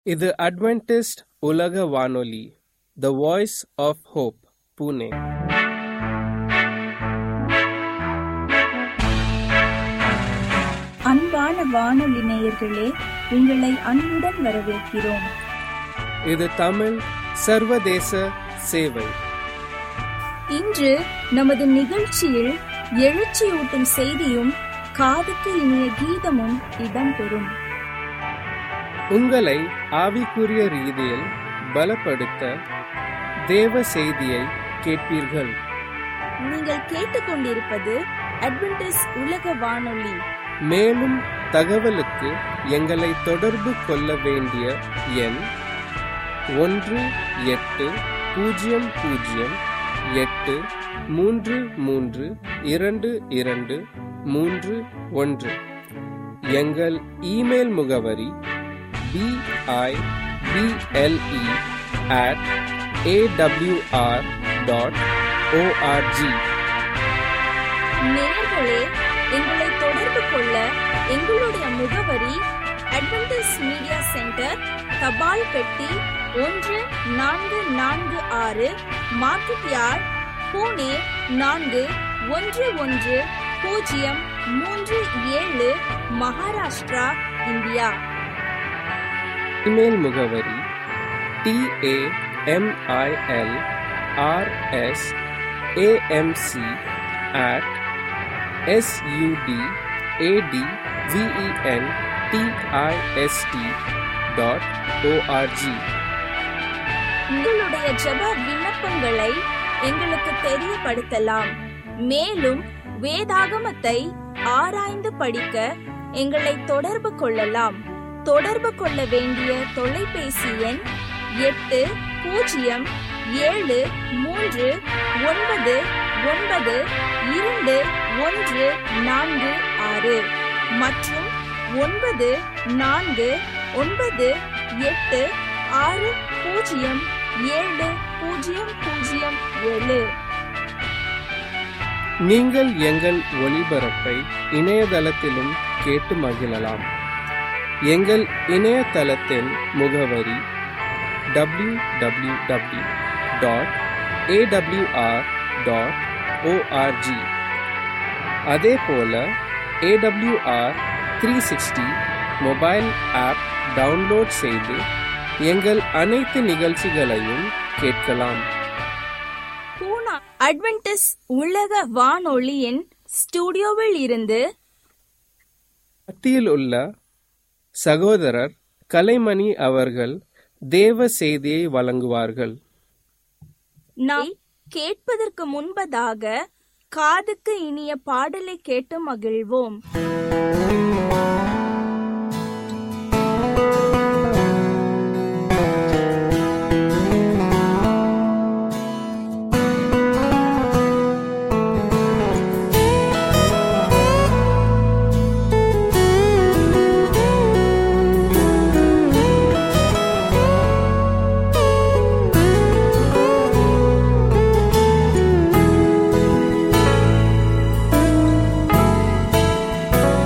இது அட்வென்டிஸ்ட் உலக வானொலி the voice of hope Pune அன்பான வானொலி நேயர்களே உங்களை அன்புடன் வரவேற்கிறோம் இது தமிழ் சர்வதேச சேவை இன்று நமது நிகழ்ச்சியில் எழுச்சியூட்டும் செய்தியும் காதுக்கு இனிய கீதமும் இடம்பெறும் உங்களை ஆவிக்குரிய ரீதியில் பலப்படுத்த தேவ செய்தியை கேட்பீர்கள் நீங்கள் கேட்டுக்கொண்டிருப்பது அட்வென்டிஸ் உலக வானொலி மேலும் தகவலுக்கு எங்களை தொடர்பு கொள்ள வேண்டிய எண் ஒன்று எட்டு பூஜ்ஜியம் பூஜ்ஜியம் எட்டு மூன்று மூன்று இரண்டு இரண்டு மூன்று ஒன்று எங்கள் இமெயில் முகவரி B I B L E at AWR dot ORG நேயர்களே எங்களை தொடர்பு கொள்ள எங்களுடைய முகவரி அட்வென்டிஸ் மீடியா சென்டர் தபால் பெட்டி ஒன்று நான்கு நான்கு ஆறு மார்க்கெட் யார்ட் பூனே நான்கு ஒன்று ஒன்று பூஜ்ஜியம் மூன்று ஏழு மகாராஷ்டிரா இந்தியா இமெயில் முகவரி T A M I L R S A M C at S U D A T V E N D I S T dot ORG உங்களுடைய ஜெப விண்ணப்பங்களை எங்களுக்கு தெரியப்படுத்தலாம் மேலும் வேதாகமத்தை ஆராய்ந்து படிக்க எங்களை தொடர்பு கொள்ளலாம் தொடர்பு கொள்ள வேண்டிய தொலைபேசி எண் எட்டு பூஜ்ஜியம் ஏழு மூன்று ஒன்பது ஒன்பது இரண்டு ஒன்று நான்கு ஆறு மற்றும் ஒன்பது நான்கு ஒன்பது எட்டு ஆறு பூஜ்ஜியம் ஏழு பூஜ்ஜியம் பூஜ்ஜியம் ஏழு நீங்கள் எங்கள் ஒளிபரப்பை இணையதளத்திலும் கேட்டு மகிழலாம் எங்கள் இணையதளத்தின் முகவரி W W W dot AWR dot ORG அதே போல AWR three sixty mobile app download செய்து எங்கள் அனைத்து நிகழ்ச்சிகளையும் கேட்கலாம் பூனா அட்வென்டிஸ் உலக வானொலியின் ஸ்டுடியோவில் இருந்து மத்தியில் உள்ள சகோதரர் கலைமணி அவர்கள் தேவ செய்தியை வழங்குவார்கள் நாம் கேட்பதற்கு முன்பதாக காதுக்கு இனிய பாடலை கேட்டு மகிழ்வோம் ஆ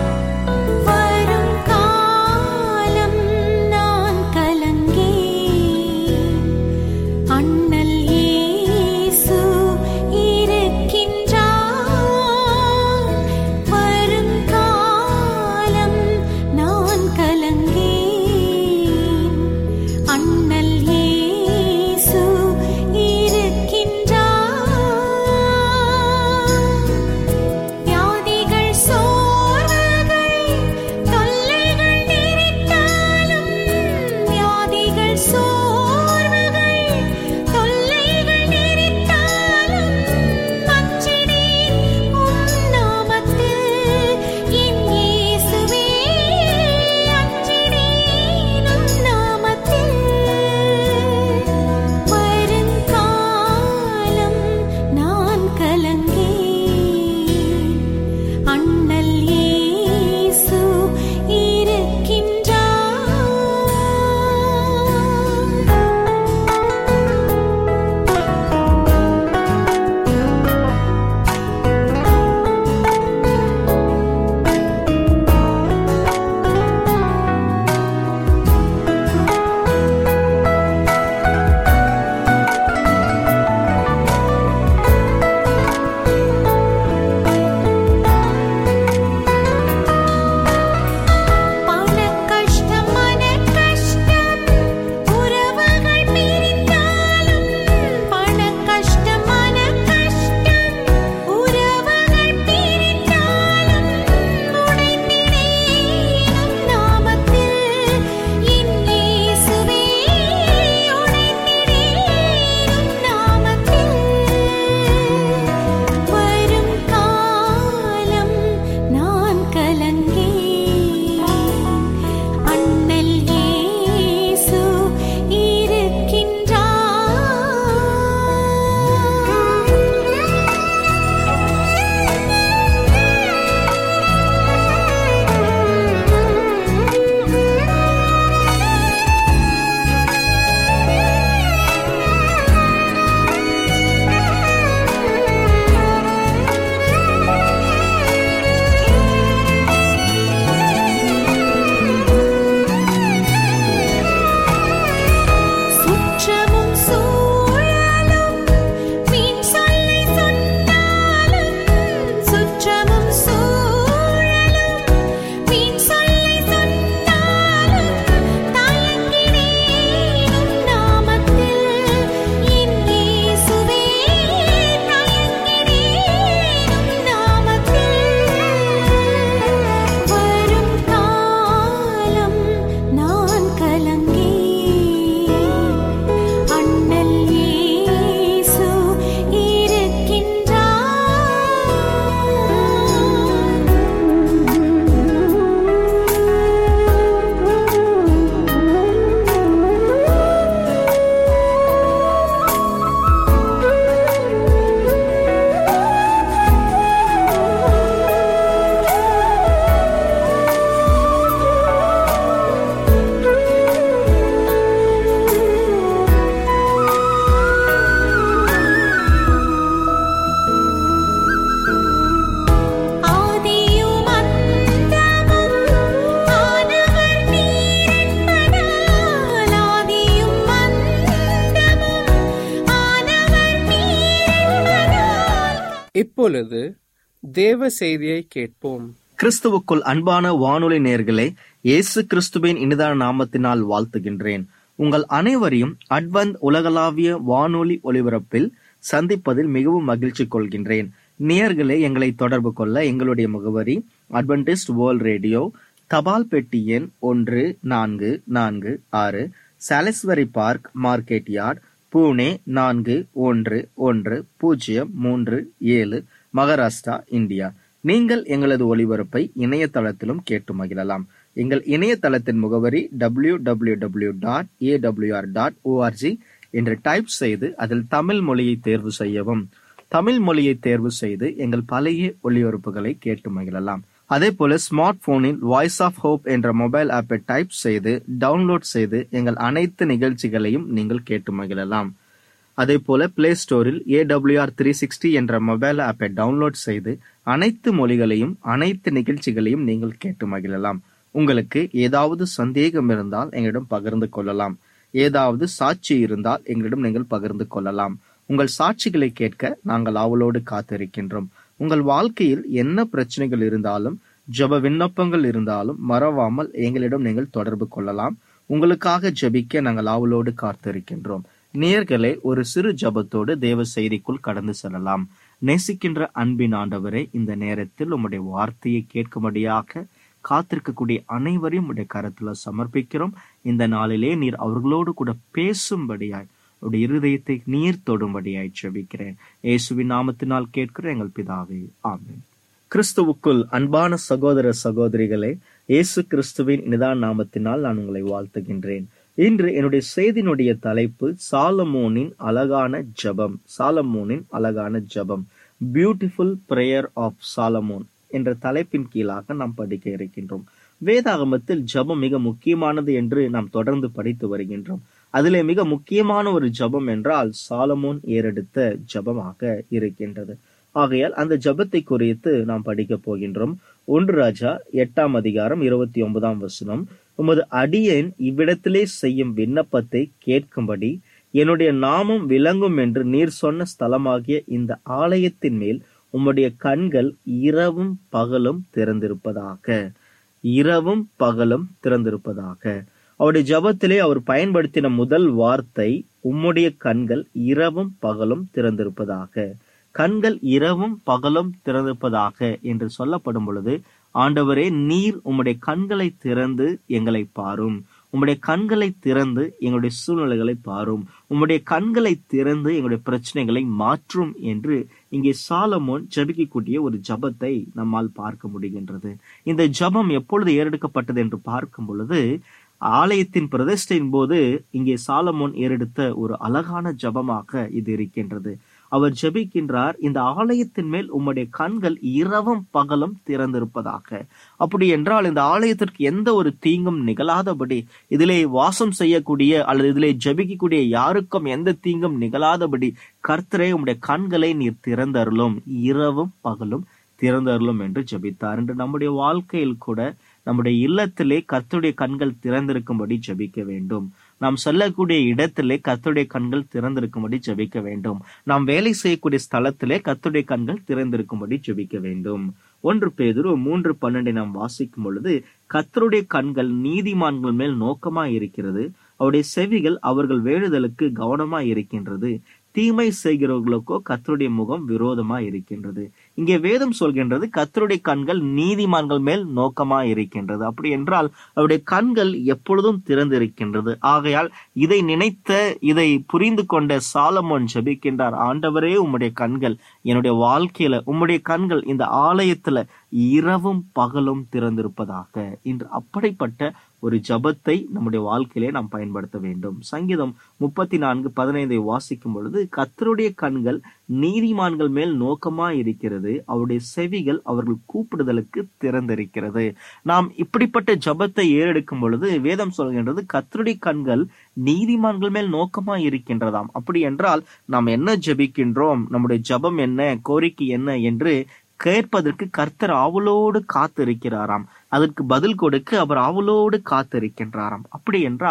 இப்பொழுது தேவ செய்தியை கேட்போம் கிறிஸ்துவுக்குள் அன்பான வானொலி நேர்களே இயேசு கிறிஸ்துவின் இனிதான நாமத்தினால் வாழ்த்துகின்றேன் உங்கள் அனைவரையும் அட்வந்த் உலகளாவிய வானொலி ஒலிபரப்பில் சந்திப்பதில் மிகவும் மகிழ்ச்சி கொள்கின்றேன் நேயர்களே எங்களை தொடர்பு கொள்ள எங்களுடைய முகவரி அட்வென்டிஸ்ட் வேர்ல்ட் ரேடியோ தபால் பெட்டி எண் ஒன்று நான்கு நான்கு ஆறு Salisbury park market yard Pune நான்கு ஒன்று ஒன்று பூஜ்ஜியம் மூன்று ஏழு மகாராஷ்டிரா இந்தியா நீங்கள் எங்களது ஒளிபரப்பை இணையதளத்திலும் கேட்டு மகிழலாம் எங்கள் இணையதளத்தின் முகவரி W W W dot AWR dot ORG என்று டைப் செய்து அதில் தமிழ் மொழியை தேர்வு செய்யவும் தமிழ் மொழியை தேர்வு செய்து எங்கள் பழைய ஒளிபரப்புகளை கேட்டு மகிழலாம் அதே போல ஸ்மார்ட் போனில் வாய்ஸ் ஆஃப் ஹோப் என்ற மொபைல் ஆப்பை டைப் செய்து டவுன்லோட் செய்து எங்கள் அனைத்து நிகழ்ச்சிகளையும் நீங்கள் கேட்டு மகிழலாம் அதே போல பிளே ஸ்டோரில் ஏடபிள்யூஆர் த்ரீ சிக்ஸ்டி என்ற மொபைல் ஆப்பை டவுன்லோட் செய்து அனைத்து மொழிகளையும் அனைத்து நிகழ்ச்சிகளையும் நீங்கள் கேட்டு மகிழலாம் உங்களுக்கு ஏதாவது சந்தேகம் இருந்தால் எங்களிடம் பகிர்ந்து கொள்ளலாம் ஏதாவது சாட்சி இருந்தால் எங்களிடம் நீங்கள் பகிர்ந்து கொள்ளலாம் உங்கள் சாட்சிகளை கேட்க நாங்கள் ஆவலோடு காத்திருக்கின்றோம் உங்கள் வாழ்க்கையில் என்ன பிரச்சனைகள் இருந்தாலும் ஜெப விண்ணப்பங்கள் இருந்தாலும் மறவாமல் எங்களிடம் நீங்கள் தொடர்பு கொள்ளலாம் உங்களுக்காக ஜெபிக்க நாங்கள் ஆவலோடு காத்திருக்கின்றோம் நேயர்களே ஒரு சிறு ஜபத்தோடு தேவ செய்திக்குள் கடந்து செல்லலாம் நேசிக்கின்ற அன்பின் ஆண்டவரே இந்த நேரத்தில் உம்முடைய வார்த்தையை கேட்கும்படியாக காத்திருக்கக்கூடிய அனைவரையும் உடைய கரத்துல சமர்ப்பிக்கிறோம் இந்த நாளிலே நீர் அவர்களோடு கூட பேசும்படியாய் உடைய இருதயத்தை நீர் தொடும்படியாய் செபிக்கிறேன் இயேசுவின் நாமத்தினால் கேட்கிற எங்கள் பிதாவே ஆமென் கிறிஸ்துவுக்குள் அன்பான சகோதர சகோதரிகளே இயேசு கிறிஸ்துவின் நிதான நாமத்தினால் நான் உங்களை வாழ்த்துகின்றேன் இன்று என்னுடைய செய்தியினுடைய தலைப்பு சாலமோனின் அழகான ஜபம் சாலமோனின் அழகான ஜபம் பியூட்டிஃபுல் பிரேயர் ஆஃப் சாலமோன் என்ற தலைப்பின் கீழாக நாம் படிக்க இருக்கின்றோம் வேதாகமத்தில் ஜபம் மிக முக்கியமானது என்று நாம் தொடர்ந்து படித்து வருகின்றோம் அதிலே மிக முக்கியமான ஒரு ஜபம் என்றால் சாலமோன் ஏறெடுத்த ஜபமாக இருக்கின்றது ஆகையால் அந்த ஜபத்தை குறித்து நாம் படிக்க போகின்றோம் ஒன்று ராஜா எட்டாம் அதிகாரம் இருபத்தி ஒன்பதாம் வசனம் உமது அடியேன் இவ்விடத்திலே செய்யும் விண்ணப்பத்தை கேட்கும்படி என்னுடைய நாமம் விளங்கும் என்று நீர் சொன்ன ஸ்தலமாகிய இந்த ஆலயத்தின் மேல் உம்முடைய கண்கள் இரவும் பகலும் திறந்திருப்பதாக இரவும் பகலும் திறந்திருப்பதாக அவருடைய ஜபத்திலே அவர் பயன்படுத்தின முதல் வார்த்தை உம்முடைய கண்கள் இரவும் பகலும் திறந்திருப்பதாக கண்கள் இரவும் பகலும் திறந்திருப்பதாக என்று சொல்லப்படும் பொழுது ஆண்டவரே நீர் உம்முடைய கண்களை திறந்து எங்களை பாரும் உம்முடைய கண்களை திறந்து எங்களுடைய சூழ்நிலைகளை பாரும் உம்முடைய கண்களை திறந்து எங்களுடைய பிரச்சனைகளை மாற்றும் என்று இங்கே சாலமோன் ஜபிக்கக்கூடிய ஒரு ஜபத்தை நம்மால் பார்க்க முடிகின்றது இந்த ஜபம் எப்பொழுது ஏறெடுக்கப்பட்டது என்று பார்க்கும் பொழுது ஆலயத்தின் பிரதிஷ்டையின் போது இங்கே சாலமோன் ஏறெடுத்த ஒரு அழகான ஜபமாக இது இருக்கின்றது அவர் ஜெபிக்கின்றார் இந்த ஆலயத்தின் மேல் உம்முடைய கண்கள் இரவும் பகலும் திறந்திருப்பதாக அப்படி என்றால் இந்த ஆலயத்திற்கு எந்த ஒரு தீங்கும் நிகழாதபடி இதிலே வாசம் செய்யக்கூடிய அல்லது இதிலே ஜெபிக்கக்கூடிய யாருக்கும் எந்த தீங்கும் நிகழாதபடி கர்த்தரே உம்முடைய கண்களை நீர் திறந்தருளும் இரவும் பகலும் திறந்தருளும் என்று ஜெபித்தார் என்று நம்முடைய வாழ்க்கையில் கூட நம்முடைய இல்லத்திலே கர்த்தருடைய கண்கள் திறந்திருக்கும்படி ஜெபிக்க வேண்டும் நாம் செல்லக்கூடிய இடத்திலே கர்த்தருடைய கண்கள் திறந்திருக்கும்படி ஜெபிக்க வேண்டும் நாம் வேலை செய்யக்கூடிய ஸ்தலத்திலே கர்த்தருடைய கண்கள் திறந்திருக்கும்படி ஜெபிக்க வேண்டும் ஒன்று பேதுரு மூன்று பன்னெண்டை நாம் வாசிக்கும் பொழுது கர்த்தருடைய கண்கள் நீதிமான்கள் மேல் நோக்கமாய் இருக்கிறது அவருடைய செவிகள் அவர்கள் வேண்டுதலுக்கு கவனமாய் இருக்கின்றது தீமை செய்கிறவர்களுக்கோ கத்தருடைய முகம் விரோதமா இருக்கின்றது இங்கே வேதம் சொல்கின்றது கத்தருடைய கண்கள் நீதிமான்கள் மேல் நோக்கமா இருக்கின்றது அப்படி என்றால் அவருடைய கண்கள் எப்பொழுதும் திறந்திருக்கின்றது ஆகையால் இதை நினைத்த இதை புரிந்து கொண்ட சாலமோன் ஜபிக்கின்றார் ஆண்டவரே உம்முடைய கண்கள் என்னுடைய வாழ்க்கையில உம்முடைய கண்கள் இந்த ஆலயத்துல இரவும் பகலும் திறந்திருப்பதாக இன்று அப்படிப்பட்ட ஒரு ஜபத்தை நம்முடைய வாழ்க்கையிலே நாம் பயன்படுத்த வேண்டும் சங்கீதம் முப்பத்தி நான்கு பதினைந்தை வாசிக்கும் பொழுது கத்தருடைய கண்கள் நீதிமான்கள் மேல் நோக்கமா இருக்கிறது அவருடைய செவிகள் அவர்கள் கூப்பிடுதலுக்கு திறந்திருக்கிறது நாம் இப்படிப்பட்ட ஜபத்தை ஏறெடுக்கும் பொழுது வேதம் சொல்கின்றது கத்தருடைய கண்கள் நீதிமான்கள் மேல் நோக்கமா இருக்கின்றதாம் அப்படி என்றால் நாம் என்ன ஜபிக்கின்றோம் நம்முடைய ஜபம் என்ன கோரிக்கை என்ன என்று கேட்பதற்கு கர்த்தர் ஆவலோடு காத்திருக்கிறாராம் அதற்கு பதில் கொடுக்க அவர் ஆவலோடு காத்திருக்கின்றாராம் அப்படி என்றால்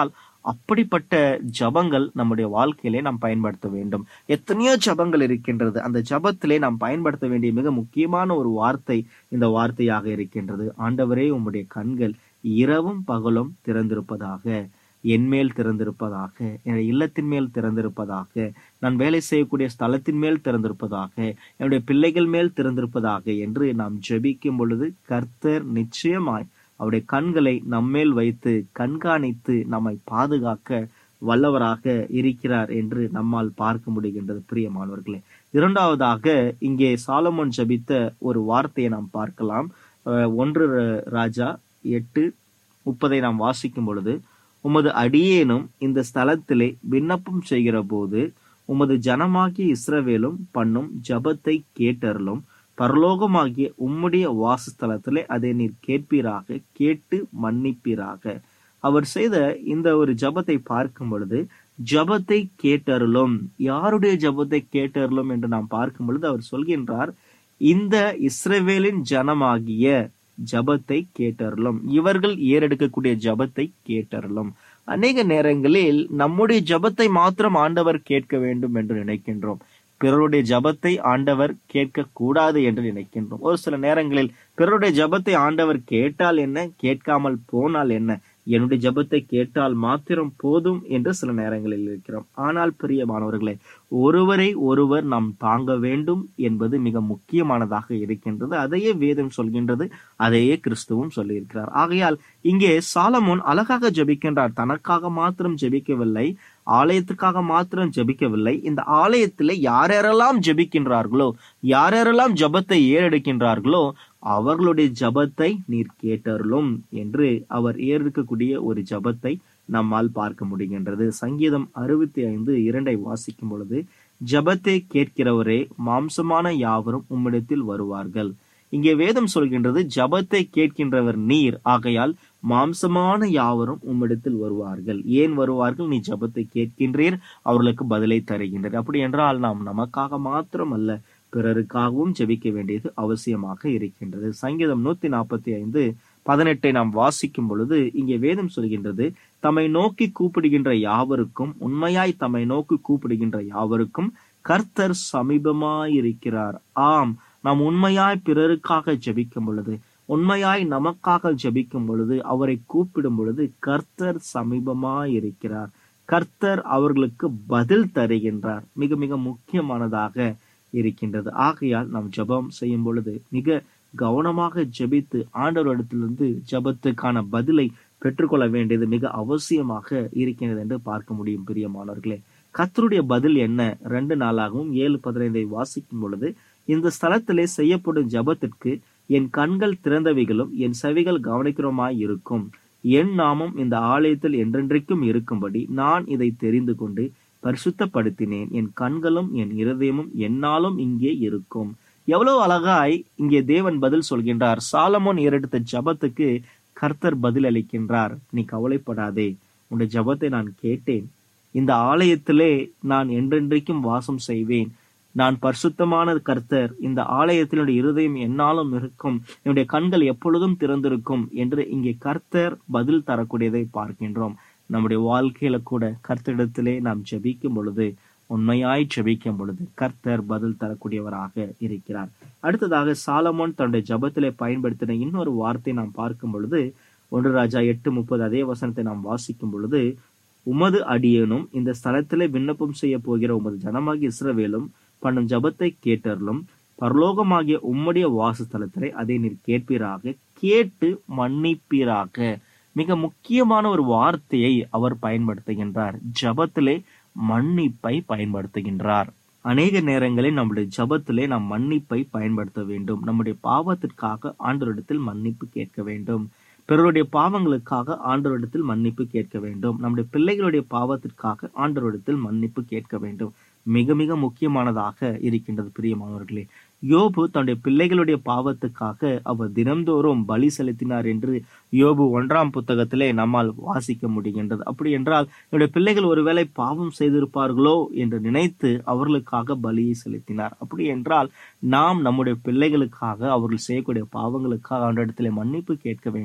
அப்படிப்பட்ட ஜபங்கள் நம்முடைய வாழ்க்கையிலே நாம் பயன்படுத்த வேண்டும் எத்தனையோ ஜபங்கள் இருக்கின்றது அந்த ஜபத்திலே நாம் பயன்படுத்த வேண்டிய மிக முக்கியமான ஒரு வார்த்தை இந்த வார்த்தையாக இருக்கின்றது ஆண்டவரே உம்முடைய கண்கள் இரவும் பகலும் திறந்திருப்பதாக என்மேல் திறந்திருப்பதாக என்னுடைய இல்லத்தின் மேல் திறந்திருப்பதாக நான் வேலை செய்யக்கூடிய ஸ்தலத்தின் மேல் திறந்திருப்பதாக என்னுடைய பிள்ளைகள் மேல் திறந்திருப்பதாக என்று நாம் ஜெபிக்கும் பொழுது கர்த்தர் நிச்சயமாய் அவருடைய கண்களை நம்மேல் வைத்து கண்காணித்து நம்மை பாதுகாக்க வல்லவராக இருக்கிறார் என்று நம்மால் பார்க்க முடிகின்றது பிரியமானவர்களே இரண்டாவதாக இங்கே சாலமோன் ஜபித்த ஒரு வார்த்தையை நாம் பார்க்கலாம் அஹ் ஒன்று ராஜா எட்டு முப்பதை நாம் வாசிக்கும் பொழுது உமது அடியேனும் இந்த ஸ்தலத்திலே விண்ணப்பம் செய்கிற போது உமது ஜனமாகிய இஸ்ரவேலும் பண்ணும் ஜபத்தை கேட்டருளும் பரலோகமாகிய உம்முடைய வாசஸ்தலத்திலே அதை நீர் கேட்பீராக கேட்டு மன்னிப்பீராக அவர் செய்த இந்த ஒரு ஜபத்தை பார்க்கும் பொழுது ஜபத்தை கேட்டருளும் யாருடைய ஜபத்தை கேட்டருளும் என்று நாம் பார்க்கும் பொழுது அவர் சொல்கின்றார் இந்த இஸ்ரவேலின் ஜனமாகிய ஜபத்தை கேட்டருளும் இவர்கள் ஏறெடுக்கக்கூடிய ஜபத்தை கேட்டருளும் அநேக நேரங்களில் நம்முடைய ஜபத்தை மாத்திரம் ஆண்டவர் கேட்க வேண்டும் என்று நினைக்கின்றோம் பிறருடைய ஜபத்தை ஆண்டவர் கேட்க கூடாது என்று நினைக்கின்றோம் ஒரு சில நேரங்களில் பிறருடைய ஜபத்தை ஆண்டவர் கேட்டால் என்ன கேட்காமல் போனால் என்ன என்னுடைய ஜபத்தை கேட்டால் மாத்திரம் போதும் என்று சில நேரங்களில் இருக்கிறோம் ஆனால் பிரியமானவர்களே ஒருவரை ஒருவர் நாம் தாங்க வேண்டும் என்பது மிக முக்கியமானதாக இருக்கின்றது அதையே வேதம் சொல்கின்றது அதையே கிறிஸ்துவும் சொல்லியிருக்கிறார் ஆகையால் இங்கே சாலமோன் அழகாக ஜெபிக்கின்றார் தனக்காக மாத்திரம் ஜெபிக்கவில்லை ஆலயத்துக்காக மாத்திரம் ஜெபிக்கவில்லை இந்த ஆலயத்திலே யாரெல்லாம் ஜெபிக்கின்றார்களோ யாரெல்லாம் ஜபத்தை ஏறெடுக்கின்றார்களோ அவர்களுடைய ஜபத்தை நீர் கேட்டருளும் என்று அவர் ஏறெடுக்கக்கூடிய ஒரு ஜபத்தை நம்மால் பார்க்க முடிகின்றது சங்கீதம் அறுபத்தி ஐந்து இரண்டை வாசிக்கும் பொழுது ஜபத்தை கேட்கிறவரே மாம்சமான யாவரும் உம்மிடத்தில் வருவார்கள் இங்கே வேதம் சொல்கின்றது ஜபத்தை கேட்கின்றவர் நீர் ஆகையால் மாம்சமான யாவரும் உம்மிடத்தில் வருவார்கள் ஏன் வருவார்கள் நீ ஜபத்தை கேட்கின்றீர் அவர்களுக்கு பதிலை தருகின்றீர் அப்படி என்றால் நாம் நமக்காக மாத்திரம் அல்ல பிறருக்காகவும் ஜெபிக்க வேண்டியது அவசியமாக இருக்கின்றது சங்கீதம் நூத்தி நாற்பத்தி ஐந்து பதினெட்டை நாம் வாசிக்கும் பொழுது இங்கே வேதம் சொல்கின்றது தம்மை நோக்கி கூப்பிடுகின்ற யாவருக்கும் உண்மையாய் தம்மை நோக்கி கூப்பிடுகின்ற யாவருக்கும் கர்த்தர் சமீபமாயிருக்கிறார் ஆம் நாம் உண்மையாய் பிறருக்காக ஜெபிக்கும் பொழுது உண்மையாய் நமக்காக ஜெபிக்கும் பொழுது அவரை கூப்பிடும் பொழுது கர்த்தர் சமீபமாயிருக்கிறார் கர்த்தர் அவர்களுக்கு பதில் தருகின்றார் மிக மிக முக்கியமானதாக இருக்கின்றது ஆகையால் நாம் ஜெபம் செய்யும் பொழுது மிக கவனமாக ஜெபித்து ஆண்டவரிடத்திலிருந்து ஜெபத்துக்கான பதிலை பெற்றுக்கொள்ள வேண்டியது மிக அவசியமாக இருக்கின்றது என்று பார்க்க முடியும் பிரியமானவர்களே கர்த்தருடைய பதில் என்ன ரெண்டு நாளாகவும் ஏழு பதினைந்தை வாசிக்கும் பொழுது இந்த ஸ்தலத்திலே செய்யப்படும் ஜெபத்திற்கு என் கண்கள் திறந்தவைகளும் என் செவிகள் கவனிக்கிறோமாய் இருக்கும் என் நாமம் இந்த ஆலயத்தில் என்றென்றைக்கும் இருக்கும்படி நான் இதை தெரிந்து கொண்டு பரிசுத்தப்படுத்தினேன் என் கண்களும் என் இருதயமும் என்னாலும் இங்கே இருக்கும் எவ்வளவு அழகாய் இங்கே தேவன் பதில் சொல்கின்றார் சாலமோன் ஏறெடுத்த ஜபத்துக்கு கர்த்தர் பதில் அளிக்கின்றார் நீ கவலைப்படாதே உன்னுடைய ஜபத்தை நான் கேட்டேன் இந்த ஆலயத்திலே நான் என்றென்றைக்கும் வாசம் செய்வேன் நான் பரிசுத்தமான கர்த்தர் இந்த ஆலயத்தில் என்னுடைய இருதயம் என்னாலும் இருக்கும் என்னுடைய கண்கள் எப்பொழுதும் திறந்திருக்கும் என்று இங்கே கர்த்தர் பதில் தரக்கூடியதை பார்க்கின்றோம் நம்முடைய வாழ்க்கையில கூட கர்த்தரிடத்திலே நாம் ஜெபிக்கும் பொழுது உண்மையாய் ஜெபிக்கும் பொழுது கர்த்தர் பதில் தரக்கூடியவராக இருக்கிறார் அடுத்ததாக சாலமோன் தன்னுடைய ஜபத்திலே பயன்படுத்தின இன்னொரு வார்த்தை நாம் பார்க்கும் பொழுது ஒன்று ராஜா எட்டு முப்பது அதே வசனத்தை நாம் வாசிக்கும் பொழுது உமது அடியேனும் இந்த ஸ்தலத்திலே விண்ணப்பம் செய்ய போகிற உமது ஜனமாகிய இஸ்ரவேலும் பண்ணும் ஜபத்தை கேட்டருளும் பரலோகமாகிய உம்முடைய வாசஸ்தலத்திலே அதை நீர் கேட்பீராக கேட்டு மன்னிப்பீராக மிக முக்கியமான ஒரு வார்த்தையை அவர் பயன்படுத்துகின்றார் ஜபத்திலே மன்னிப்பை பயன்படுத்துகின்றார் அநேக நேரங்களில் நம்முடைய ஜபத்திலே நாம் மன்னிப்பை பயன்படுத்த வேண்டும் நம்முடைய பாவத்திற்காக ஆண்டவரிடத்தில் மன்னிப்பு கேட்க வேண்டும் பிறருடைய பாவங்களுக்காக ஆண்டவரிடத்தில் மன்னிப்பு கேட்க வேண்டும் நம்முடைய பிள்ளைகளுடைய பாவத்திற்காக ஆண்டவரிடத்தில் மன்னிப்பு கேட்க வேண்டும் மிக மிக முக்கியமானதாக இருக்கின்றது பிரியமானவர்களே யோபு தன்னுடைய பிள்ளைகளுடைய பாவத்துக்காக அவர் தினம்தோறும் பலி செலுத்தினார் என்று யோபு ஒன்றாம் புத்தகத்திலே நம்மால் வாசிக்க முடிகின்றது அப்படி என்றால் என்னுடைய பிள்ளைகள் ஒருவேளை பாவம் செய்திருப்பார்களோ என்று நினைத்து அவர்களுக்காக பலியை செலுத்தினார் அப்படி என்றால் நாம் நம்முடைய பிள்ளைகளுக்காக அவர்கள் செய்யக்கூடிய பாவங்களுக்காக அவரிடத்திலே மன்னிப்பு கேட்க வேண்டும்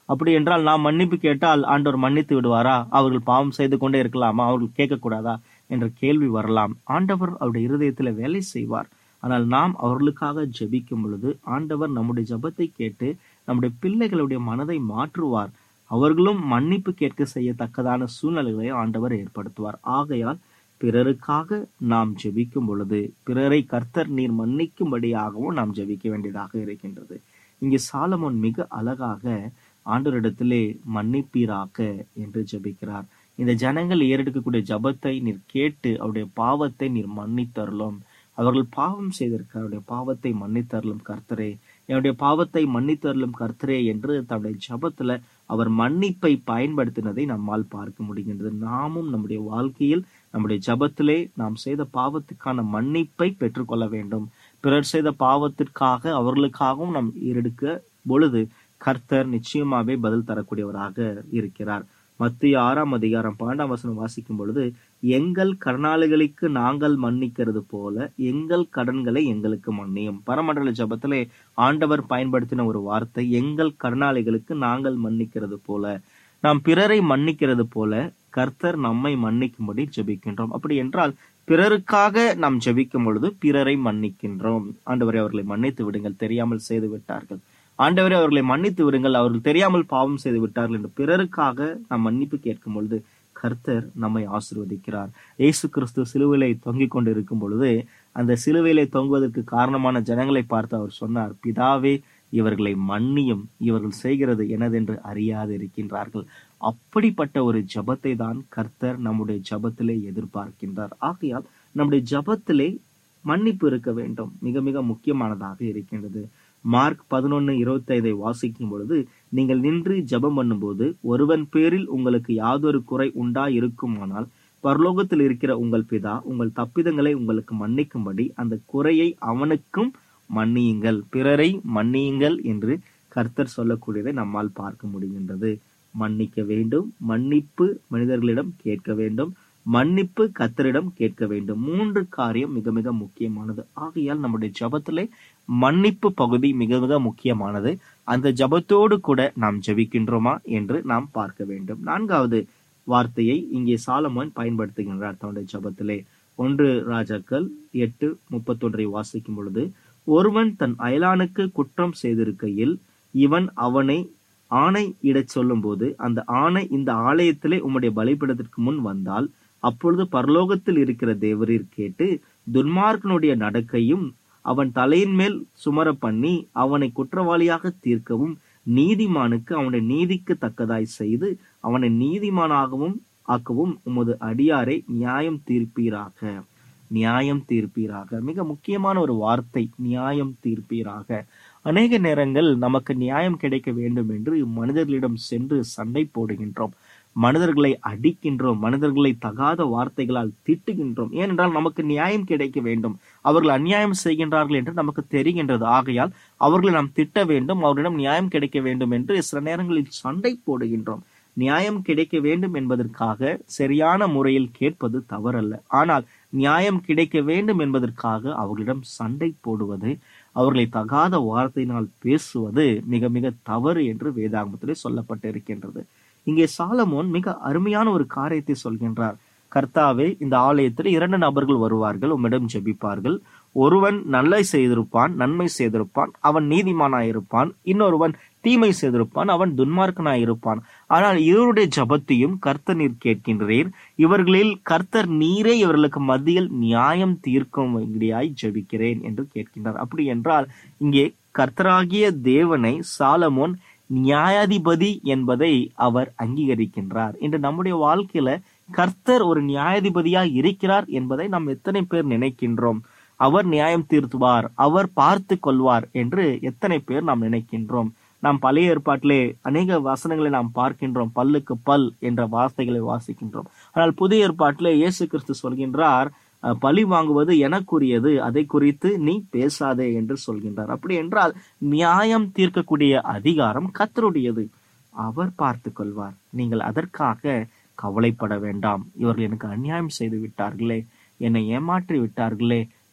அப்படி என்றால் நாம் மன்னிப்பு கேட்டால் ஆண்டவர் மன்னித்து விடுவாரா அவர்கள் பாவம் செய்து கொண்டே இருக்கலாமா அவர்கள் கேட்கக்கூடாதா என்ற கேள்வி வரலாம் ஆண்டவர் அவருடைய இருதயத்துல வேலை செய்வார் ஆனால் நாம் அவர்களுக்காக ஜெபிக்கும் பொழுது ஆண்டவர் நம்முடைய ஜெபத்தை கேட்டு நம்முடைய பிள்ளைகளுடைய மனதை மாற்றுவார் அவர்களும் மன்னிப்பு கேட்க செய்யத்தக்கதான சூழ்நிலைகளை ஆண்டவர் ஏற்படுத்துவார் ஆகையால் பிறருக்காக நாம் ஜெபிக்கும் பொழுது பிறரை கர்த்தர் நீர் மன்னிக்கும்படியாகவும் நாம் ஜெபிக்க வேண்டியதாக இருக்கின்றது இங்கே சாலமோன் மிக அழகாக ஆண்டவரிடத்திலே மன்னிப்பீராக என்று ஜெபிக்கிறார் இந்த ஜனங்கள் ஏறெடுக்கக்கூடிய ஜபத்தை நீர் கேட்டு அவருடைய பாவத்தை நீர் மன்னித்தருளும் அவர்கள் பாவம் செய்திருக்க அவருடைய பாவத்தை மன்னித்தருளும் கர்த்தரே என்னுடைய பாவத்தை மன்னித்தருளும் கர்த்தரே என்று தன்னுடைய ஜபத்துல அவர் மன்னிப்பை பயன்படுத்தினதை நம்மால் பார்க்க முடிகின்றது நாமும் நம்முடைய வாழ்க்கையில் நம்முடைய ஜபத்திலே நாம் செய்த பாவத்துக்கான மன்னிப்பை பெற்றுக்கொள்ள வேண்டும் பிறர் செய்த பாவத்திற்காக அவர்களுக்காகவும் நாம் ஈரெடுக்க பொழுது கர்த்தர் நிச்சயமாவே பதில் தரக்கூடியவராக இருக்கிறார் மத்திய ஆறாம் அதிகாரம் பன்னெண்டாம் வசனம் வாசிக்கும் பொழுது எங்கள் கடனாளிகளுக்கு நாங்கள் மன்னிக்கிறது போல எங்கள் கடன்களை எங்களுக்கு மன்னியும் பரமண்டல ஜபத்திலே ஆண்டவர் பயன்படுத்தின ஒரு வார்த்தை எங்கள் கடனாளிகளுக்கு நாங்கள் மன்னிக்கிறது போல நாம் பிறரை மன்னிக்கிறது போல கர்த்தர் நம்மை மன்னிக்கும்படி ஜெபிக்கின்றோம் அப்படி என்றால் பிறருக்காக நாம் ஜெபிக்கும் பொழுது பிறரை மன்னிக்கின்றோம் ஆண்டவரை அவர்களை மன்னித்து விடுங்கள் தெரியாமல் செய்து விட்டார்கள் ஆண்டவரே அவர்களை மன்னித்து விடுங்கள் அவர்கள் தெரியாமல் பாவம் செய்து விட்டார்கள் என்று பிறருக்காக நாம் மன்னிப்பு கேட்கும் பொழுது கர்த்தர் நம்மை ஆசிர்வதிக்கிறார் இயேசு கிறிஸ்து சிலுவையிலே தொங்கிக் கொண்டு இருக்கும் பொழுது அந்த சிலுவையிலே தொங்குவதற்கு காரணமான ஜனங்களை பார்த்து அவர் சொன்னார் பிதாவே இவர்களை மன்னியும் இவர்கள் செய்கிறது எனதென்று அறியாது இருக்கின்றார்கள் அப்படிப்பட்ட ஒரு ஜபத்தை தான் கர்த்தர் நம்முடைய ஜபத்திலே எதிர்பார்க்கின்றார் ஆகையால் நம்முடைய ஜபத்திலே மன்னிப்பு இருக்க வேண்டும் மிக மிக முக்கியமானதாக இருக்கின்றது மார்க் பதினொன்னு இருபத்தி ஐந்தை வாசிக்கும் பொழுது நீங்கள் நின்று ஜெபம் பண்ணும்போது ஒருவன் பேரில் உங்களுக்கு யாதொரு குறை உண்டா இருக்குமானால் பரலோகத்தில் இருக்கிற உங்கள் பிதா உங்கள் தப்பிதங்களை உங்களுக்கு மன்னிக்கும்படி அந்த குறையை அவனுக்கும் மன்னியுங்கள் பிறரை மன்னியுங்கள் என்று கர்த்தர் சொல்லக்கூடியதை நம்மால் பார்க்க முடிகின்றது மன்னிக்க வேண்டும் மன்னிப்பு மனிதர்களிடம் கேட்க வேண்டும் மன்னிப்பு கத்தரிடம் கேட்க வேண்டும் மூன்று காரியம் மிக மிக முக்கியமானது ஆகையால் நம்முடைய ஜபத்திலே மன்னிப்பு பகுதி மிக மிக முக்கியமானது அந்த ஜபத்தோடு கூட நாம் ஜெபிக்கின்றோமா என்று நாம் பார்க்க வேண்டும் நான்காவது வார்த்தையை இங்கே சாலமோன் பயன்படுத்துகின்றார் தன்னுடைய ஜபத்திலே ஒன்று ராஜாக்கள் எட்டு முப்பத்தொன்றை வாசிக்கும் பொழுது ஒருவன் தன் அயலானுக்கு குற்றம் செய்திருக்கையில் இவன் அவனை ஆணை இடச் சொல்லும்போது அந்த ஆணை இந்த ஆலயத்திலே உம்முடைய பலிபீடத்திற்கு முன் வந்தால் அப்பொழுது பரலோகத்தில் இருக்கிற தேவரீர் கேட்டு துன்மார்க்கனுடைய நடக்கையும் அவன் தலையின் மேல் சுமர பண்ணி அவனை குற்றவாளியாக தீர்க்கவும் நீதிமானுக்கு அவனுடைய நீதிக்கு தக்கதாய் செய்து அவனை நீதிமானாகவும் ஆக்கவும் உமது அடியாரை நியாயம் தீர்ப்பீராக நியாயம் தீர்ப்பீராக மிக முக்கியமான ஒரு வார்த்தை நியாயம் தீர்ப்பீராக அநேக நேரங்கள் நமக்கு நியாயம் கிடைக்க வேண்டும் என்று மனிதர்களிடம் சென்று சண்டை போடுகின்றோம் மனிதர்களை அடிக்கின்றோம் மனிதர்களை தகாத வார்த்தைகளால் திட்டுகின்றோம் ஏனென்றால் நமக்கு நியாயம் கிடைக்க வேண்டும் அவர்கள் அநியாயம் செய்கின்றார்கள் என்று நமக்கு தெரிகின்றது ஆகையால் அவர்களை நாம் திட்ட வேண்டும் அவர்களிடம் நியாயம் கிடைக்க வேண்டும் என்று சில நேரங்களில் சண்டை போடுகின்றோம் நியாயம் கிடைக்க வேண்டும் என்பதற்காக சரியான முறையில் கேட்பது தவறல்ல ஆனால் நியாயம் கிடைக்க வேண்டும் என்பதற்காக அவர்களிடம் சண்டை போடுவது அவர்களை தகாத வார்த்தையினால் பேசுவது மிக மிக தவறு என்று வேதாகமத்திலே சொல்லப்பட்டிருக்கின்றது இங்கே சாலமோன் மிக அருமையான ஒரு காரியத்தை சொல்கின்றார் கர்த்தாவே இந்த ஆலயத்தில் இரண்டு நபர்கள் வருவார்கள் உம்மிடம் ஜெபிப்பார்கள் ஒருவன் நல்லை செய்திருப்பான் நன்மை செய்திருப்பான் அவன் நீதிமானாயிருப்பான் இன்னொருவன் தீமை செய்திருப்பான் அவன் துன்மார்க்கனாயிருப்பான் ஆனால் இவருடைய ஜபத்தையும் கர்த்தர் நீர் கேட்கின்றீர் இவர்களில் கர்த்தர் நீரே இவர்களுக்கு மத்தியில் நியாயம் தீர்க்கும்படியாய் ஜெபிக்கிறேன் என்று கேட்கின்றார் அப்படி என்றால் இங்கே கர்த்தராகிய தேவனை சாலமோன் நியாயாதிபதி என்பதை அவர் அங்கீகரிக்கின்றார் இன்று நம்முடைய வாழ்க்கையில கர்த்தர் ஒரு நியாயாதிபதியா இருக்கிறார் என்பதை நாம் எத்தனை பேர் நினைக்கின்றோம் அவர் நியாயம் தீர்த்துவார் அவர் பார்த்து கொள்வார் என்று எத்தனை பேர் நாம் நினைக்கின்றோம் நாம் பழைய ஏற்பாட்டிலே அநேக வசனங்களை நாம் பார்க்கின்றோம் பல்லுக்கு பல் என்ற வார்த்தைகளை வாசிக்கின்றோம் ஆனால் புதிய ஏற்பாட்டிலே இயேசு கிறிஸ்து சொல்கின்றார் அஹ், பழி வாங்குவது எனக்குரியது அதை குறித்து நீ பேசாதே என்று சொல்கின்றார் அப்படி என்றால் நியாயம் தீர்க்கக்கூடிய அதிகாரம் கத்தருடையது அவர் பார்த்து கொள்வார் நீங்கள் அதற்காக கவலைப்பட வேண்டாம் இவர்கள் எனக்கு அநியாயம் செய்து விட்டார்களே என்னை ஏமாற்றி விட்டார்களே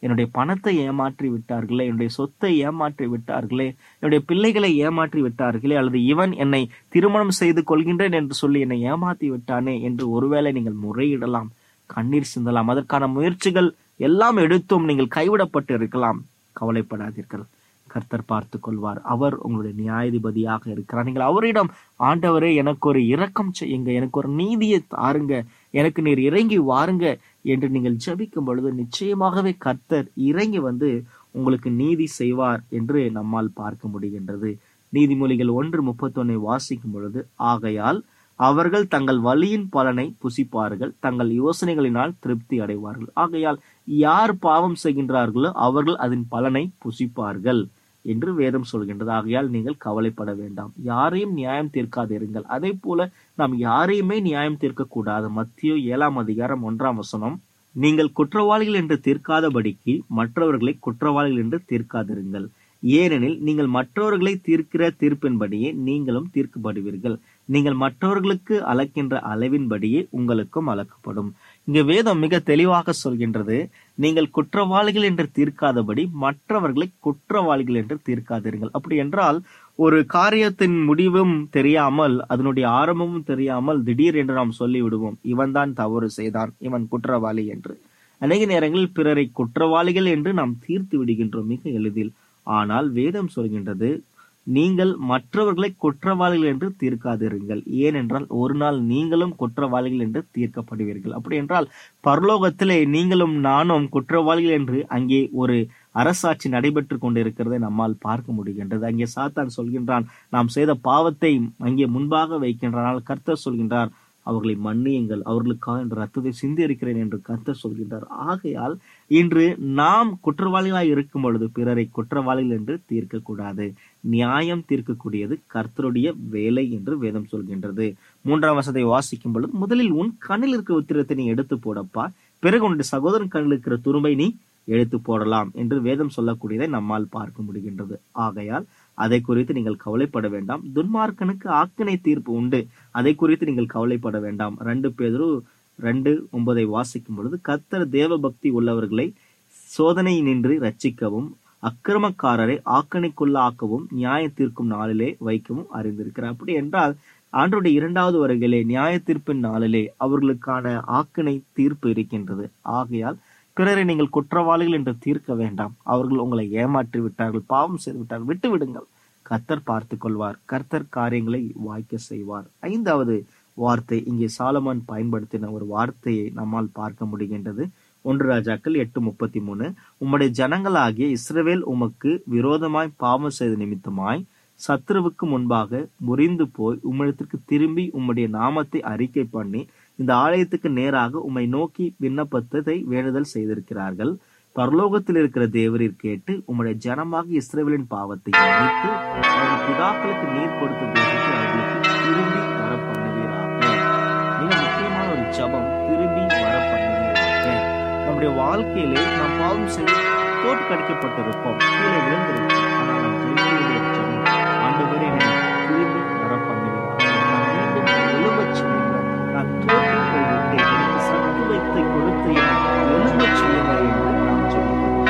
என்னுடைய பணத்தை ஏமாற்றி விட்டார்களே என்னுடைய சொத்தை ஏமாற்றி விட்டார்களே என்னுடைய பிள்ளைகளை ஏமாற்றி விட்டார்களே அல்லது இவன் என்னை திருமணம் செய்து கொள்கின்றேன் என்று சொல்லி என்னை ஏமாத்தி விட்டானே என்று ஒருவேளை நீங்கள் முறையிடலாம் கண்ணீர் சிந்தலாம் அதற்கான முயற்சிகள் எல்லாம் எடுத்தும் நீங்கள் கைவிடப்பட்டு இருக்கலாம் கவலைப்படாதீர்கள் கர்த்தர் பார்த்து கொள்வார் அவர் உங்களுடைய நியாயாதிபதியாக இருக்கிறார் நீங்கள் அவரிடம் ஆண்டவரே எனக்கு ஒரு இரக்கம் செய்யுங்க எனக்கு ஒரு நீதியை தாருங்க எனக்கு நீர் இறங்கி வாருங்க என்று நீங்கள் ஜெபிக்கும் பொழுது நிச்சயமாகவே கர்த்தர் இறங்கி வந்து உங்களுக்கு நீதி செய்வார் என்று நம்மால் பார்க்க முடிகின்றது நீதிமொழிகள் ஒன்று முப்பத்தொன்னை வாசிக்கும் பொழுது ஆகையால் அவர்கள் தங்கள் வழியின் பலனை புசிப்பார்கள் தங்கள் யோசனைகளினால் திருப்தி அடைவார்கள் ஆகையால் யார் பாவம் செய்கின்றார்களோ அவர்கள் அதன் பலனை புசிப்பார்கள் என்று வேதம் சொல்கின்றது ஆகையால் நீங்கள் கவலைப்பட வேண்டாம் யாரையும் நியாயம் தீர்க்காதிருங்கள் அதே போல நாம் யாரையுமே நியாயம் தீர்க்க கூடாது மத்தியோ ஏழாம் அதிகாரம் ஒன்றாம் வசனம் நீங்கள் குற்றவாளிகள் என்று தீர்க்காதபடிக்கு மற்றவர்களை குற்றவாளிகள் என்று தீர்க்காதிருங்கள் ஏனெனில் நீங்கள் மற்றவர்களை தீர்க்கிற தீர்ப்பின்படியே நீங்களும் தீர்க்கப்படுவீர்கள் நீங்கள் மற்றவர்களுக்கு அளக்கின்ற அளவின்படியே உங்களுக்கும் அளக்கப்படும் இங்க வேதம் மிக தெளிவாக சொல்கின்றது நீங்கள் குற்றவாளிகள் என்று தீர்க்காதபடி மற்றவர்களை குற்றவாளிகள் என்று தீர்க்காதீர்கள் அப்படி என்றால் ஒரு காரியத்தின் முடிவும் தெரியாமல் அதனுடைய ஆரம்பமும் தெரியாமல் திடீர் என்று நாம் சொல்லி விடுவோம் இவன்தான் தவறு செய்தான் இவன் குற்றவாளி என்று அநேக நேரங்களில் பிறரை குற்றவாளிகள் என்று நாம் தீர்த்து விடுகின்றோம் மிக எளிதில் ஆனால் வேதம் சொல்கின்றது நீங்கள் மற்றவர்களை குற்றவாளிகள் என்று தீர்க்காதிருங்கள் ஏனென்றால் ஒரு நாள் நீங்களும் குற்றவாளிகள் என்று தீர்க்கப்படுவீர்கள் அப்படி என்றால் பரலோகத்திலே நீங்களும் நானும் குற்றவாளிகள் என்று அங்கே ஒரு அரசாட்சி நடைபெற்று கொண்டிருக்கிறதை நம்மால் பார்க்க முடிகின்றது அங்கே சாத்தான் சொல்கின்றான் நாம் செய்த பாவத்தை அங்கே முன்பாக வைக்கின்றான் கர்த்தர் சொல்கின்றார் அவர்களை மன்னியுங்கள் அவர்களுக்காக என்ற ரத்தத்தை சிந்தி இருக்கிறேன் என்று கர்த்தர் சொல்கின்றார் ஆகையால் இன்று நாம் குற்றவாளிகளாய் இருக்கும் பொழுது பிறரை குற்றவாளிகள் என்று தீர்க்கக்கூடாது நியாயம் தீர்க்கக்கூடியது கர்த்தருடைய வேலை என்று வேதம் சொல்கின்றது மூன்றாம் வசத்தை வாசிக்கும் பொழுது முதலில் உன் கண்ணில் இருக்கிற உத்திரத்தை நீ எடுத்து போடப்பா பிறகு உன்னுடைய சகோதரன் கண்ணில் இருக்கிற துரும்பை நீ எடுத்து போடலாம் என்று வேதம் சொல்லக்கூடியதை நம்மால் பார்க்க முடிகின்றது ஆகையால் அதை குறித்து நீங்கள் கவலைப்பட வேண்டாம் துன்மார்க்கனுக்கு ஆக்கினை தீர்ப்பு உண்டு அதை குறித்து நீங்கள் கவலைப்பட வேண்டாம் ரெண்டு பேதரு ரெண்டு ஒன்பதை வாசிக்கும் பொழுது கத்தர் தேவ பக்தி உள்ளவர்களை சோதனை நின்று ரட்சிக்கவும் அக்கிரமக்காரரை ஆக்கணிக்குள்ளாக்கவும் நியாய தீர்க்கும் நாளிலே வைக்கவும் அறிந்திருக்கிறார் அப்படி என்றால் ஆண்டுடைய இரண்டாவது வருகையிலே நியாய தீர்ப்பின் நாளிலே அவர்களுக்கான ஆக்கினை தீர்ப்பு இருக்கின்றது ஆகையால் பிறரை நீங்கள் குற்றவாளிகள் என்று தீர்க்க வேண்டாம் அவர்கள் உங்களை ஏமாற்றி விட்டார்கள் பாவம் செய்து விட்டார்கள் விட்டு விடுங்கள் கர்த்தர் பார்த்து கொள்வார் கர்த்தர் காரியங்களை வாய்க்க செய்வார் ஐந்தாவது வார்த்தை இங்கே சாலமான் பயன்படுத்தின ஒரு வார்த்தையை நம்மால் பார்க்க முடிகின்றது ஒன்று ராஜாக்கள் எட்டு முப்பத்தி மூணு உம்முடைய ஜனங்களாகிய இஸ்ரவேல் உமக்கு விரோதமாய் பாவம் செய்த நிமித்தமாய் சத்ருவுக்கு முன்பாக முறிந்து போய் உம்மிடத்திற்கு திரும்பி உம்முடைய நாமத்தை அறிக்கை பண்ணி இந்த ஆலயத்துக்கு நேராக உம்மை நோக்கி விண்ணப்பத்தை வேண்டுதல் செய்திருக்கிறார்கள் பரலோகத்தில் இருக்கிற தேவரீர் கேட்டு உம்முடைய ஜனமாக இஸ்ரேவேலின் பாவத்தை மன்னித்து அவர்கள் பிதாக்களுக்கு நீர் கொடுத்த தேசத்தை அவர்களுக்கு திரும்பி வர பண்ணுவீராக மிக முக்கியமான ஒரு ஜபம் திரும்பி வர பண்ணுவீராக நம்முடைய வாழ்க்கையிலே நாம் பாவம் செய்து தோற்று கடிக்கப்பட்டிருப்போம் கீழே விழுந்திருப்போம் ஆனால் நாம் ஜெயிக்க வேண்டிய ஜபம் ஆண்டவரே என்னை திரும்பி வர பண்ணுவீராக நான் மீண்டும் எழும்பச் செய்யுங்க நான் தோற்று போய்விட்டேன் எனக்கு சத்துவத்தை கொடுத்து என்னை எழும்பச் செய்யுங்க என்று நாம் ஜெபிக்கிறோம்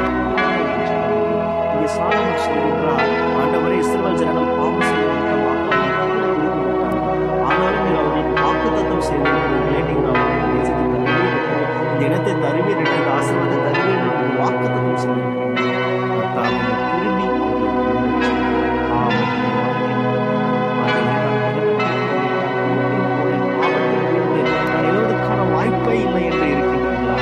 இங்கே சாலமன் சொல்கின்றார் ஆண்டவரே இஸ்ரவேல் ஜனங்கள் பாவம் செய்த நிமித்தமாக அவர்கள் விழுந்து விட்டார்கள் ஆனாலும் நீர் அவர்களுக்கு வாக்குத்தத்தம் செய்திருக்கிறீர்களே நீங்கள் அவர்களுக்கு தேசத்தை தருவீர்கள் இந்த இடத்தை தருவீர் என்று இந்த ஆசீர்வாதத்தை தருவீர் என்று வாக்குத்தத்தம் செய்திருக்கிறீர்கள் கர்த்தாவே, நீர் திரும்பி அவர்களை எழும்பச் செய்யுங்க. ஆமென். எழுவதற்கான வாய்ப்பே இல்லை என்று இருக்கின்றீர்களா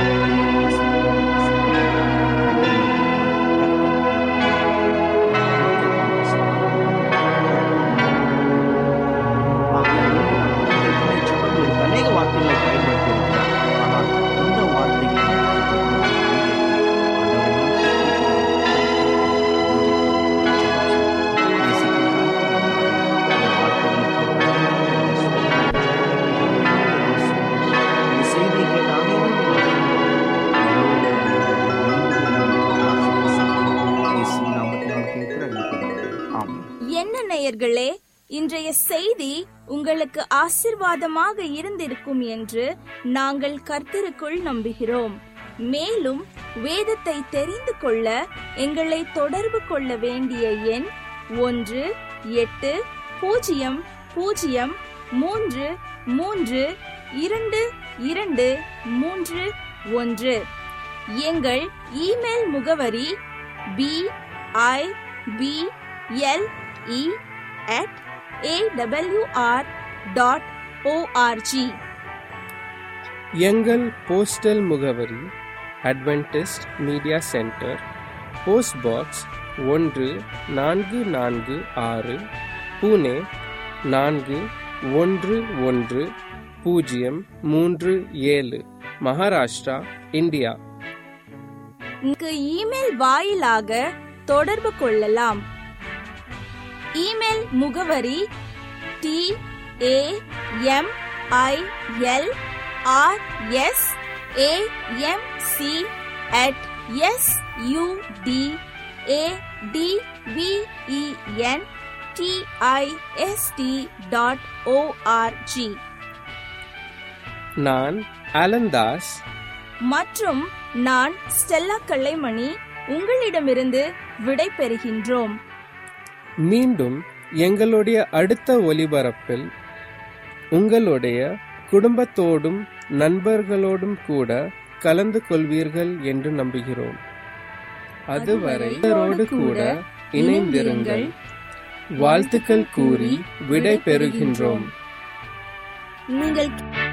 அநேக வார்த்தைகளை பயன்படுத்தி இருக்கிறார் ஆனால் இந்த வார்த்தைகளை செய்தியை ஆமாம் என்ன நேயர்களே இன்றைய செய்தி உங்களுக்கு ஆசிர்வாதமாக இருந்திருக்கும் என்று நாங்கள் கர்த்தருக்குள் நம்புகிறோம் மேலும் வேதத்தை தெரிந்து கொள்ள எங்களை தொடர்பு கொள்ள வேண்டிய எண் ஒன்று எட்டு பூஜ்ஜியம் பூஜ்ஜியம் மூன்று மூன்று இரண்டு இரண்டு மூன்று ஒன்று எங்கள் இமெயில் முகவரி B I B L E at AWR dot ORG எங்கள் போஸ்டல் முகவரி Adventist media centre post box ஒன்று நான்கு நான்கு ஆறு புனே நான்கு ஒன்று ஒன்று பூஜ்ஜியம் மூன்று ஏழு மகாராஷ்டிரா இந்தியா இங்கு இமெயில் வாயிலாக தொடர்பு கொள்ளலாம் இமெயில் முகவரி T A M I L R S A M C at S U D A T V E N D I S T dot ORG நான் அலந்தாஸ் மற்றும் நான் ஸ்டெல்லா கல்லைமணி உங்களிடமிருந்து விடை பெறுகின்றோம் மீண்டும் எங்களுடைய அடுத்த ஒலிபரப்பில் உங்களுடைய குடும்பத்தோடும் நண்பர்களோடும் கூட கலந்து கொள்வீர்கள் என்று நம்புகிறோம் அதுவரை இவரோடு கூட இணைந்திருங்கள் வாழ்த்துக்கள் கூறி விடை பெறுகின்றோம் நீங்கள்